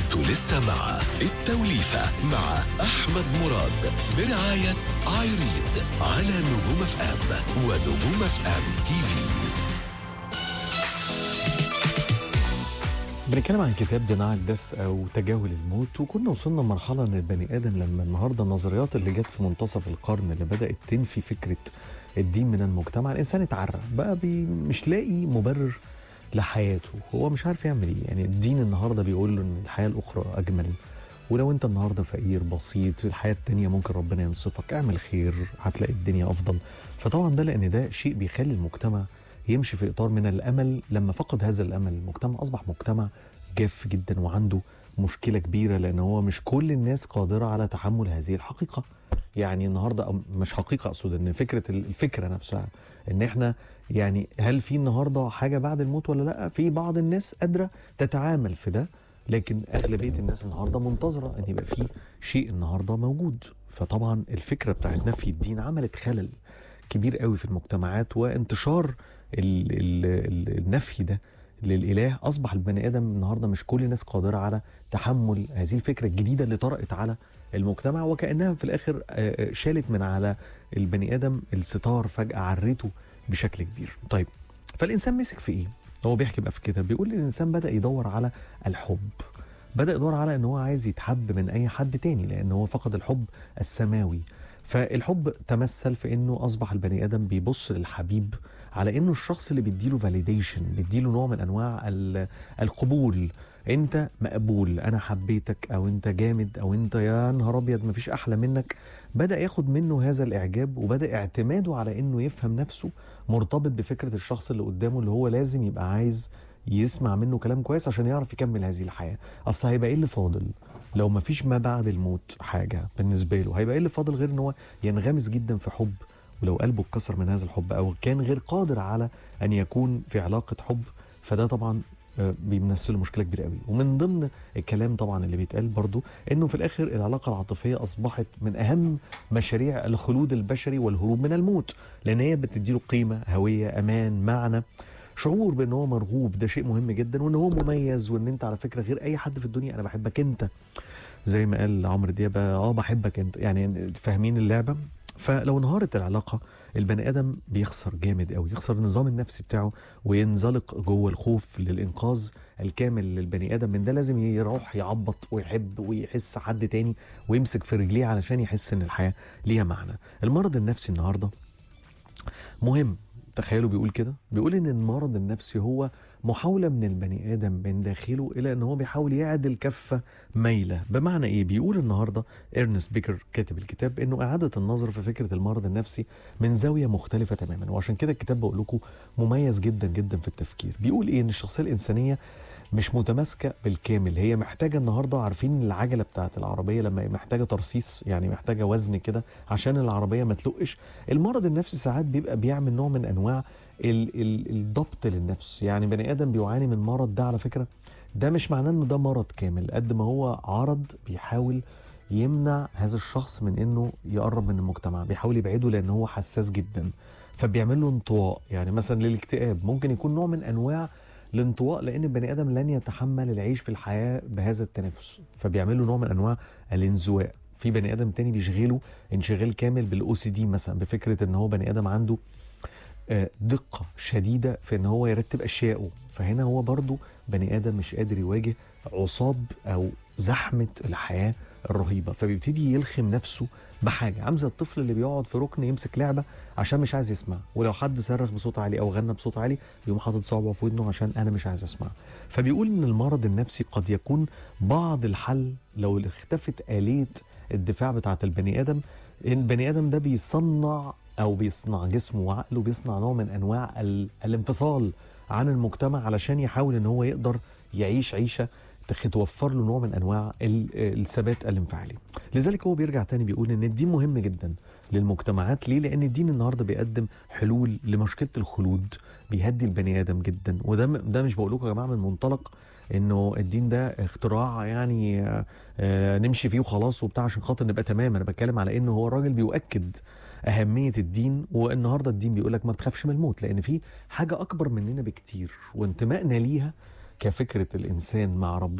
انتوا لسه مع التوليفة مع أحمد مراد برعاية ايريد على نجوم اف ام ونجوم اف ام تي في بنتكلم عن كتاب دينايل ديث او تجاهل الموت وكنا وصلنا لمرحله ان البني ادم لما النهارده النظريات اللي جت في منتصف القرن اللي بدات تنفي فكره الدين من المجتمع الانسان اتعرى بقى بي مش لاقي مبرر لحياته هو مش عارف يعمل ايه يعني الدين النهارده بيقول له ان الحياه الاخرى اجمل ولو انت النهارده فقير بسيط الحياه التانيه ممكن ربنا ينصفك اعمل خير هتلاقي الدنيا افضل فطبعا ده لان ده شيء بيخلي المجتمع يمشي في اطار من الامل لما فقد هذا الامل المجتمع اصبح مجتمع جاف جدا وعنده مشكله كبيره لان هو مش كل الناس قادره على تحمل هذه الحقيقه يعني النهارده أو مش حقيقه اقصد ان فكره الفكره نفسها ان احنا يعني هل في النهارده حاجه بعد الموت ولا لا في بعض الناس قادره تتعامل في ده لكن اغلبيه الناس النهارده منتظره ان يبقى في شيء النهارده موجود فطبعا الفكره بتاعت نفي الدين عملت خلل كبير قوي في المجتمعات وانتشار ال ال ال النفي ده للاله اصبح البني ادم النهارده مش كل الناس قادره على تحمل هذه الفكره الجديده اللي طرأت على المجتمع وكانها في الاخر آه، آه، شالت من على البني ادم الستار فجاه عرته بشكل كبير. طيب فالانسان مسك في ايه؟ هو بيحكي بقى في الكتاب بيقول ان الانسان بدا يدور على الحب بدا يدور على ان هو عايز يتحب من اي حد تاني لان هو فقد الحب السماوي فالحب تمثل في انه اصبح البني ادم بيبص للحبيب على انه الشخص اللي بيديله فاليديشن بيديله نوع من انواع ال- القبول انت مقبول انا حبيتك او انت جامد او انت يا نهار ابيض مفيش احلى منك بدا ياخد منه هذا الاعجاب وبدا اعتماده على انه يفهم نفسه مرتبط بفكره الشخص اللي قدامه اللي هو لازم يبقى عايز يسمع منه كلام كويس عشان يعرف يكمل هذه الحياه اصل هيبقى ايه اللي فاضل لو ما فيش ما بعد الموت حاجه بالنسبه له هيبقى ايه اللي فاضل غير ان هو ينغمس جدا في حب ولو قلبه اتكسر من هذا الحب او كان غير قادر على ان يكون في علاقه حب فده طبعا آه، بيمثل له مشكله كبيره قوي ومن ضمن الكلام طبعا اللي بيتقال برضو انه في الاخر العلاقه العاطفيه اصبحت من اهم مشاريع الخلود البشري والهروب من الموت لان هي بتديله قيمه هويه امان معنى شعور بان هو مرغوب ده شيء مهم جدا وان هو مميز وان انت على فكره غير اي حد في الدنيا انا بحبك انت زي ما قال عمرو دياب اه بحبك انت يعني فاهمين اللعبه فلو انهارت العلاقه البني ادم بيخسر جامد قوي يخسر النظام النفسي بتاعه وينزلق جوه الخوف للانقاذ الكامل للبني ادم من ده لازم يروح يعبط ويحب ويحس حد تاني ويمسك في رجليه علشان يحس ان الحياه ليها معنى المرض النفسي النهارده مهم تخيلوا بيقول كده بيقول ان المرض النفسي هو محاولة من البني آدم من داخله إلى أن هو بيحاول يعدل كفة مايلة بمعنى إيه؟ بيقول النهاردة إرنست بيكر كاتب الكتاب أنه إعادة النظر في فكرة المرض النفسي من زاوية مختلفة تماما وعشان كده الكتاب بقول لكم مميز جدا جدا في التفكير بيقول إيه أن الشخصية الإنسانية مش متماسكه بالكامل هي محتاجه النهارده عارفين العجله بتاعت العربيه لما محتاجه ترصيص يعني محتاجه وزن كده عشان العربيه ما تلقش المرض النفسي ساعات بيبقى بيعمل نوع من انواع ال ال الضبط للنفس يعني بني ادم بيعاني من مرض ده على فكره ده مش معناه انه ده مرض كامل قد ما هو عرض بيحاول يمنع هذا الشخص من انه يقرب من المجتمع بيحاول يبعده لان هو حساس جدا فبيعمل له انطواء يعني مثلا للاكتئاب ممكن يكون نوع من انواع الانطواء لان البني ادم لن يتحمل العيش في الحياه بهذا التنافس فبيعمل له نوع من انواع الانزواء في بني ادم تاني بيشغله انشغال كامل بالاو سي دي مثلا بفكره ان هو بني ادم عنده آه، دقة شديدة في ان هو يرتب اشيائه فهنا هو برضو بني ادم مش قادر يواجه عصاب او زحمة الحياة الرهيبة فبيبتدي يلخم نفسه بحاجة عامل زي الطفل اللي بيقعد في ركن يمسك لعبة عشان مش عايز يسمع ولو حد صرخ بصوت عالي او غنى بصوت عالي يقوم حاطط صوابعه في ودنه عشان انا مش عايز اسمع فبيقول ان المرض النفسي قد يكون بعض الحل لو اختفت آلية الدفاع بتاعت البني ادم البني ادم ده بيصنع او بيصنع جسمه وعقله بيصنع نوع من انواع ال- الانفصال عن المجتمع علشان يحاول ان هو يقدر يعيش عيشه تخ- توفر له نوع من انواع ال- الثبات الانفعالي لذلك هو بيرجع تاني بيقول ان الدين مهم جدا للمجتمعات ليه لان الدين النهارده بيقدم حلول لمشكله الخلود بيهدي البني ادم جدا وده م- ده مش بقول لكم يا جماعه من منطلق انه الدين ده اختراع يعني آه، آه، نمشي فيه وخلاص وبتاع عشان خاطر نبقى تمام انا بتكلم على انه هو الراجل بيؤكد اهميه الدين والنهارده الدين بيقول لك ما بتخافش من الموت لان في حاجه اكبر مننا بكتير وانتمائنا ليها كفكره الانسان مع ربنا